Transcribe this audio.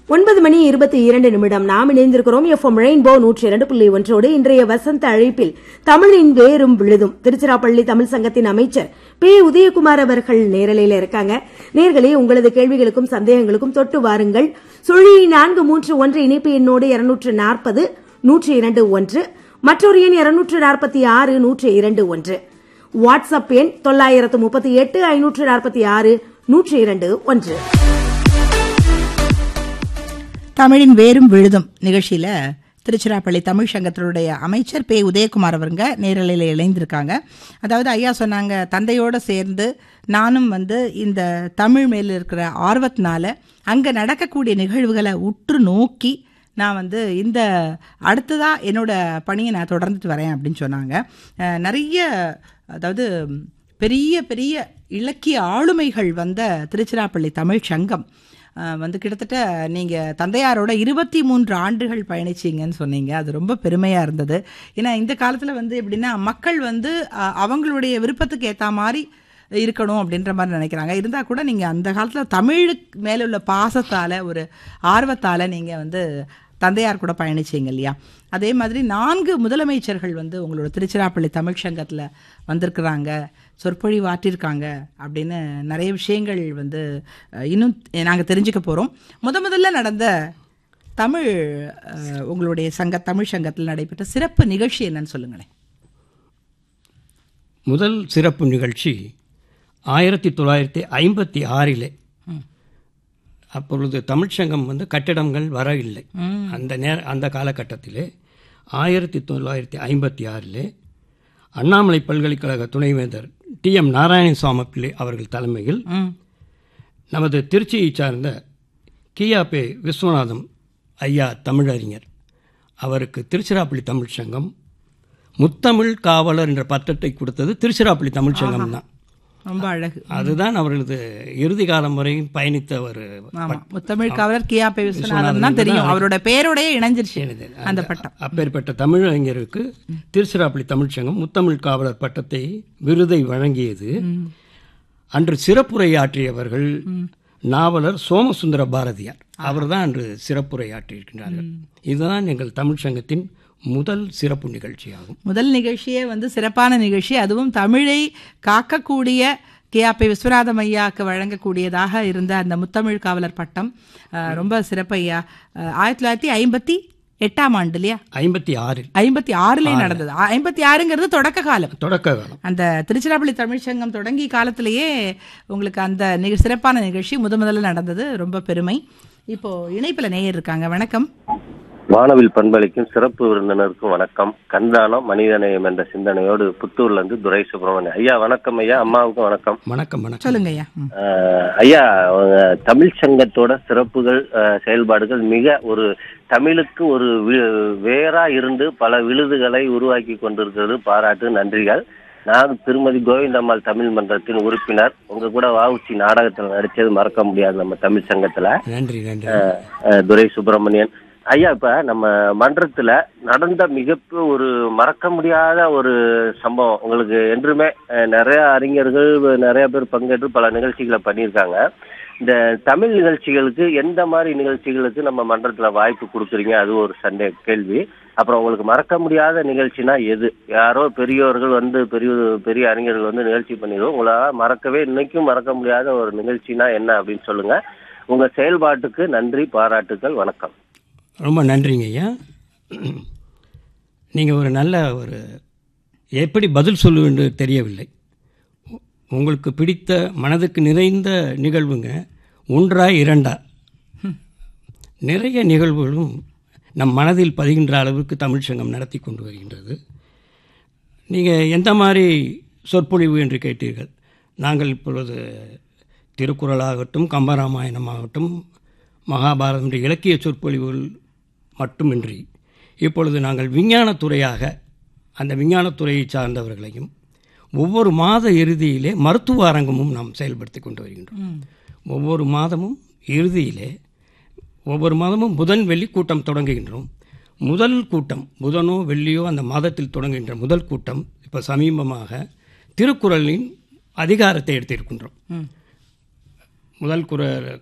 ஒன்பது மணி இருபத்தி இரண்டு நிமிடம் நாம் இணைந்திருக்கிறோம் எஃப்எம் ரெயின்போ நூற்றி இரண்டு புள்ளி ஒன்றோடு இன்றைய வசந்த அழைப்பில் தமிழின் வேரும் விழுதும் திருச்சிராப்பள்ளி தமிழ் சங்கத்தின் அமைச்சர் பி உதயகுமார் அவர்கள் நேரலையில இருக்காங்க நேர்களே உங்களது கேள்விகளுக்கும் சந்தேகங்களுக்கும் தொட்டு வாருங்கள் சுழி நான்கு மூன்று ஒன்று இணைப்பு எண்ணோடு இருநூற்று நாற்பது நூற்றி இரண்டு ஒன்று மற்றொரு எண் இருநூற்று நாற்பத்தி ஆறு நூற்றி இரண்டு ஒன்று வாட்ஸ்அப் எண் தொள்ளாயிரத்து முப்பத்தி எட்டு ஐநூற்று நாற்பத்தி ஆறு நூற்றி இரண்டு ஒன்று தமிழின் வேரும் விழுதும் நிகழ்ச்சியில திருச்சிராப்பள்ளி தமிழ் சங்கத்தினுடைய அமைச்சர் பே உதயகுமார் அவருங்க நேரலையில் இணைந்திருக்காங்க அதாவது ஐயா சொன்னாங்க தந்தையோடு சேர்ந்து நானும் வந்து இந்த தமிழ் மேல இருக்கிற ஆர்வத்தினால அங்கே நடக்கக்கூடிய நிகழ்வுகளை உற்று நோக்கி நான் வந்து இந்த அடுத்ததா என்னோட பணியை நான் தொடர்ந்துட்டு வரேன் அப்படின்னு சொன்னாங்க அஹ் நிறைய அதாவது பெரிய பெரிய இலக்கிய ஆளுமைகள் வந்த திருச்சிராப்பள்ளி தமிழ் சங்கம் அஹ் வந்து கிட்டத்தட்ட நீங்கள் தந்தையாரோட இருபத்தி மூன்று ஆண்டுகள் பயணிச்சீங்கன்னு சொன்னீங்க அது ரொம்ப பெருமையாக இருந்தது ஏன்னா இந்த காலத்தில் வந்து எப்படின்னா மக்கள் வந்து அஹ், அவங்களுடைய விருப்பத்துக்கு ஏற்ற மாதிரி இருக்கணும் அப்படின்ற மாதிரி நினைக்கிறாங்க இருந்தால் கூட நீங்கள் அந்த காலத்தில் தமிழுக்கு மேலே உள்ள பாசத்தால் ஒரு ஆர்வத்தால் நீங்கள் வந்து தந்தையார் கூட பயணிச்சீங்க இல்லையா அதே மாதிரி நான்கு முதலமைச்சர்கள் வந்து உங்களோட திருச்சிராப்பள்ளி தமிழ் சங்கத்தில் வந்திருக்கிறாங்க சொற்பொழிவாற்றிருக்காங்க அப்படின்னு நிறைய விஷயங்கள் வந்து அஹ், இன்னும் நாங்கள் தெரிஞ்சுக்க போகிறோம் முத முதல்ல நடந்த தமிழ் அஹ், உங்களுடைய சங்க தமிழ் சங்கத்தில் நடைபெற்ற சிறப்பு நிகழ்ச்சி என்னன்னு சொல்லுங்களேன் முதல் சிறப்பு நிகழ்ச்சி ஆயிரத்தி தொள்ளாயிரத்தி ஐம்பத்தி ஆறிலே அப்பொழுது தமிழ்ச்சங்கம் வந்து கட்டிடங்கள் வர இல்லை அந்த நேர அந்த காலகட்டத்திலே ஆயிரத்தி தொள்ளாயிரத்தி ஐம்பத்தி ஆறிலே அண்ணாமலை பல்கலைக்கழக துணைவேந்தர் டி எம் நாராயணசுவாமி பிள்ளை அவர்கள் தலைமையில் ம் நமது திருச்சியை சார்ந்த கியாபே விஸ்வநாதம் ஐயா தமிழறிஞர் அவருக்கு திருச்சிராப்பள்ளி தமிழ்ச் சங்கம் முத்தமிழ் காவலர் என்ற பட்டத்தை கொடுத்தது திருச்சிராப்பள்ளி தமிழ்ச் சங்கம் தான் ரொம்ப அழகு அதுதான் அவர்களது இறுதி காலம் வரையும் பயணித்த ஒரு ஆமா முத்தமிழ் காவலர் கியா பே விஸ்வநாதன் தான் தெரியும் அவரோட பேரோடய இணைஞ்சிருச்சு அந்த பட்டம் அப்பேற்பட்ட தமிழறிஞருக்கு திருச்சிராப்பள்ளி தமிழ்ச் சங்கம் முத்தமிழ் காவலர் பட்டத்தை விருதை வழங்கியது அன்று சிறப்புரையாற்றியவர்கள் நாவலர் சோமசுந்தர பாரதியார் அவர்தான் அன்று சிறப்புரையாற்றியிருக்கின்றார்கள் இதுதான் எங்கள் தமிழ் சங்கத்தின் முதல் சிறப்பு நிகழ்ச்சியாகும் முதல் நிகழ்ச்சியே வந்து சிறப்பான நிகழ்ச்சி அதுவும் தமிழை காக்கக்கூடிய கேஆப்பி விஸ்வநாதம் ஐயாவுக்கு வழங்கக்கூடியதாக இருந்த அந்த முத்தமிழ் காவலர் பட்டம் அஹ், ரொம்ப சிறப்பு ஐயா அஹ், ஆயிரத்தி தொள்ளாயிரத்தி ஐம்பத்தி எட்டாம் ஆண்டு இல்லையா ஐம்பத்தி ஆறில் ஐம்பத்தி ஆறுலயே நடந்தது ஆ- ஐம்பத்தி ஆறுங்கிறது தொடக்க காலம் தொடக்க காலம் அந்த திருச்சிராப்பள்ளி தமிழ்ச் சங்கம் தொடங்கி காலத்திலேயே உங்களுக்கு அந்த நிக சிறப்பான நிகழ்ச்சி முத முதல்ல நடந்தது ரொம்ப பெருமை இப்போ இணைப்புல நேயர் இருக்காங்க வணக்கம் வானவில் பண்பளிக்கும் சிறப்பு விருந்தினருக்கும் வணக்கம் கண்தானம் மனிதநேயம் என்ற சிந்தனையோடு புத்தூர்ல இருந்து துரை சுப்பிரமணியம் ஐயா வணக்கம் ஐயா அம்மாவுக்கும் வணக்கம் வணக்கம் வணக்கம் சொல்லுங்க ஐயா ம். அஹ், ஐயா அவங்க தமிழ் சங்கத்தோட சிறப்புகள் அஹ், செயல்பாடுகள் மிக ஒரு தமிழுக்கு ஒரு வி- வேரா இருந்து பல விழுதுகளை உருவாக்கி கொண்டிருக்கிறது பாராட்டு நன்றிகள் நான் திருமதி கோவிந்தம்மாள் தமிழ் மன்றத்தின் உறுப்பினர் உங்க கூட வாவுச்சி நாடகத்தில் நடிச்சது மறக்க முடியாது நம்ம தமிழ் சங்கத்துல நன்றி நன்றி அஹ், துரை சுப்பிரமணியன் ஐயா இப்ப நம்ம மன்றத்துல நடந்த மிக ஒரு மறக்க முடியாத ஒரு சம்பவம் உங்களுக்கு என்றுமே அஹ், நிறைய அறிஞர்கள் நிறைய பேர் பங்கேற்று பல நிகழ்ச்சிகளை பண்ணியிருக்காங்க இந்த தமிழ் நிகழ்ச்சிகளுக்கு எந்த மாதிரி நிகழ்ச்சிகளுக்கு நம்ம மன்றத்துல வாய்ப்பு கொடுக்குறீங்க அது ஒரு சண்டே கேள்வி அப்புறம் உங்களுக்கு மறக்க முடியாத நிகழ்ச்சினா எது யாரோ பெரியோர்கள் வந்து பெரிய பெரிய அறிஞர்கள் வந்து நிகழ்ச்சி பண்ணிடுவோம் உங்களால மறக்கவே இன்னைக்கும் மறக்க முடியாத ஒரு நிகழ்ச்சினா என்ன அப்படின்னு சொல்லுங்க உங்க செயல்பாட்டுக்கு நன்றி பாராட்டுக்கள் வணக்கம் ரொம்ப நன்றிங்க ஐயா நீங்கள் ஒரு நல்ல ஒரு எப்படி பதில் சொல்லுவது தெரியவில்லை உ- உங்களுக்கு பிடித்த மனதுக்கு நிறைந்த நிகழ்வுங்க ஒன்றா இரண்டா நிறைய நிகழ்வுகளும் நம் மனதில் பதிகின்ற அளவுக்கு தமிழ் சங்கம் நடத்தி கொண்டு வருகின்றது நீங்கள் எந்த மாதிரி சொற்பொழிவு என்று கேட்டீர்கள் நாங்கள் இப்பொழுது திருக்குறளாகட்டும் கம்பராமாயணமாகட்டும் மகாபாரதம் என்ற இலக்கிய சொற்பொழிவுகள் மட்டுமின்றி இப்பொழுது நாங்கள் விஞ்ஞானத்துறையாக அந்த விஞ்ஞானத்துறையை சார்ந்தவர்களையும் ஒவ்வொரு மாத இறுதியிலே மருத்துவ அரங்கமும் நாம் செயல்படுத்தி கொண்டு வருகின்றோம் ஒவ்வொரு மாதமும் இறுதியிலே ஒவ்வொரு மாதமும் புதன் வெள்ளி கூட்டம் தொடங்குகின்றோம் முதல் கூட்டம் புதனோ வெள்ளியோ அந்த மாதத்தில் தொடங்குகின்ற முதல் கூட்டம் இப்போ சமீபமாக திருக்குறளின் அதிகாரத்தை எடுத்திருக்கின்றோம் முதல் குரல்